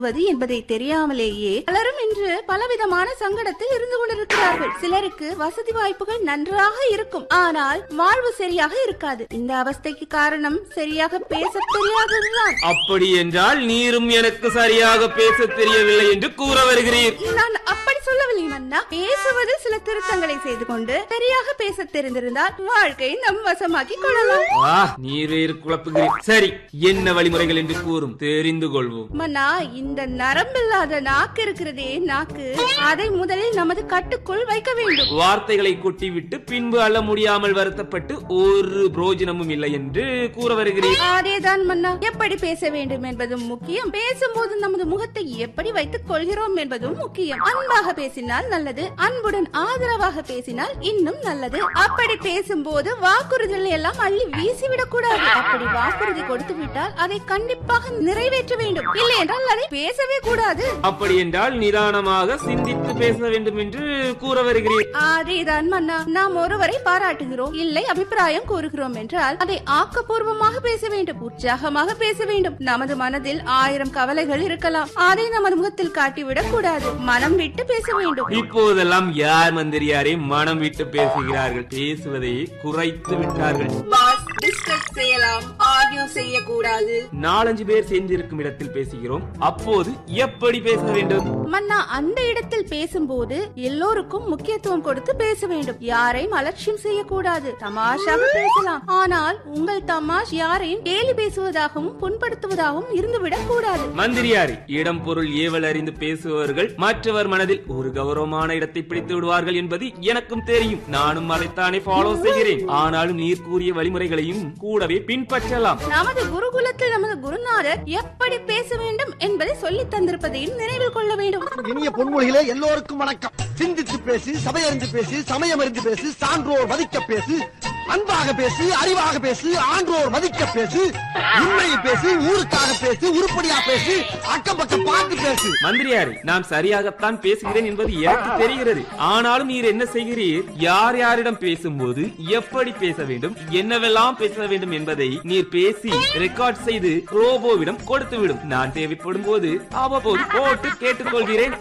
வது என்பதை தெரியாமலேயே பலரும் இன்று பலவிதமான சங்கடத்தில் இருந்து கொண்டிருக்கிறார்கள் சிலருக்கு வசதி வாய்ப்புகள் நன்றாக இருக்கும் ஆனால் வாழ்வு சரியாக இருக்காது இந்த அவஸ்தைக்கு காரணம் சரியாக பேச தெரியாததுதான் அப்படி என்றால் நீரும் எனக்கு சரியாக பேச தெரியவில்லை என்று கூற வருகிறீர் நான் அப்படி சொல்லவில்லை மன்னா பேசுவது சில திருத்தங்களை செய்து கொண்டு சரியாக பேச தெரிந்திருந்தால் வாழ்க்கை நம் வசமாக்கி கொள்ளலாம் ஆ நீர் வேறு குழப்புகிறீர் சரி என்ன வழிமுறைகள் என்று கூறும் தெரிந்து கொள்வோம் மன்னா இந்த நரம்பில்லாத நாக்கு இருக்கிறதே நாக்கு அதை முதலில் நமது கட்டுக்குள் வைக்க வேண்டும் வார்த்தைகளை கொட்டிவிட்டு பின்பு அள்ள முடியாமல் வருத்தப்பட்டு ஒரு புரோஜனமும் இல்லை என்று கூற வருகிறீர் அதேதான் மன்னா எப்படி பேச வேண்டும் என்பதும் முக்கியம் பேசும்போது நமது முகத்தை எப்படி வைத்துக் கொள்கிறோம் என்பதும் முக்கியம் அன்பாக பேசினால் நல்லது அன்புடன் ஆதரவாக பேசினால் இன்னும் நல்லது அப்படி பேசும்போது வாக்குறுதிகளை எல்லாம் அள்ளி வீசிவிடக் கூடாது அப்படி வாக்குறுதி கொடுத்து விட்டால் அதை கண்டிப்பாக நிறைவேற்ற வேண்டும் இல்லை என்றால் அதை பேசவே கூடாது அப்படி என்றால் நிதானமாக சிந்தித்து பேச வேண்டும் என்று கூற வருகிறீர் அதேதான் மன்னா நாம் ஒருவரை பாராட்டுகிறோம் இல்லை அபிப்பிராயம் கூறுகிறோம் என்றால் அதை ஆக்கப்பூர்வமாக பேச வேண்டும் உற்சாகமாக பேச வேண்டும் நமது மனதில் ஆயிரம் கவலைகள் இருக்கலாம் அதை நமது முகத்தில் காட்டிவிடக் கூடாது மனம் விட்டு பேச வேண்டும் இப்போதெல்லாம் யார் மந்திரியாரே மனம் விட்டு பேசுகிறார்கள் பேசுவதை குறைத்து விட்டார்கள் பாஸ் டிஸ்கஸ் செய்யலாம் ஆர்கியூ செய்யக்கூடாது நாலஞ்சு பேர் சேர்ந்திருக்கும் இடத்தில் பேசுகிறோம் அப்போது எப்படி பேச வேண்டும் மன்னா அந்த இடத்தில் பேசும்போது எல்லோருக்கும் முக்கியத்துவம் கொடுத்து பேச வேண்டும் யாரையும் அலட்சியம் செய்யக்கூடாது தமாஷாக பேசலாம் ஆனால் உங்கள் தமாஷ் யாரையும் கேலி பேசுவதாகவும் புண்படுத்துவதாகவும் இருந்துவிடக் கூடாது மந்திரியாரே இடம் பொருள் ஏவல் அறிந்து பேசுபவர்கள் மற்றவர் மனதில் ஒரு கௌரவமான இடத்தை பிடித்து விடுவார்கள் என்பது எனக்கும் தெரியும் நானும் அதைத்தானே ஃபாலோ செய்கிறேன் ஆனாலும் நீர் கூறிய வழிமுறைகளையும் கூடவே பின்பற்றலாம் நமது குருகுலத்தில் நமது குருநாதர் எப்படி பேச வேண்டும் என்பதை சொல்லித் தந்திருப்பதையும் நினைவில் கொள்ள வேண்டும் இனிய பொன்மொழிகளே எல்லோருக்கும் வணக்கம் சிந்தித்து பேசு சபையறிந்து பேசு சமயம் அறிந்து பேசு சான்றோர் மதிக்க பேசு அன்பாக பேசு அறிவாக பேசு ஆன்றோர் மதிக்க பேசு உண்மையை பேசு ஊருக்காக பேசு உருப்படியா பேசு அக்கம் பக்கம் பார்த்து பேசு மந்திரியாரே நான் சரியாகத்தான் பேசுகிறேன் என்பது எனக்கு தெரிகிறது ஆனாலும் நீர் என்ன செய்கிறீர் யார் யாரிடம் பேசும்போது எப்படி பேச வேண்டும் என்னவெல்லாம் பேச வேண்டும் என்பதை நீர் பேசி ரெக்கார்ட் செய்து ரோபோவிடம் கொடுத்து விடும் நான் தேவைப்படும் போது அவ்வப்போது போட்டு கேட்டுக்கொள்கிறேன்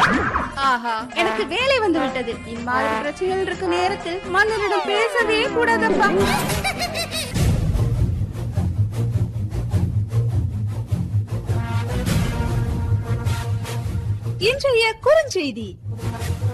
ஆஹா எனக்கு வேலை வந்து விட்டது இம்மாதிரி பிரச்சனைகள் இருக்க நேரத்தில் மன்னரிடம் பேசவே கூடாதப்பா இன்றைய குறுஞ்செய்தி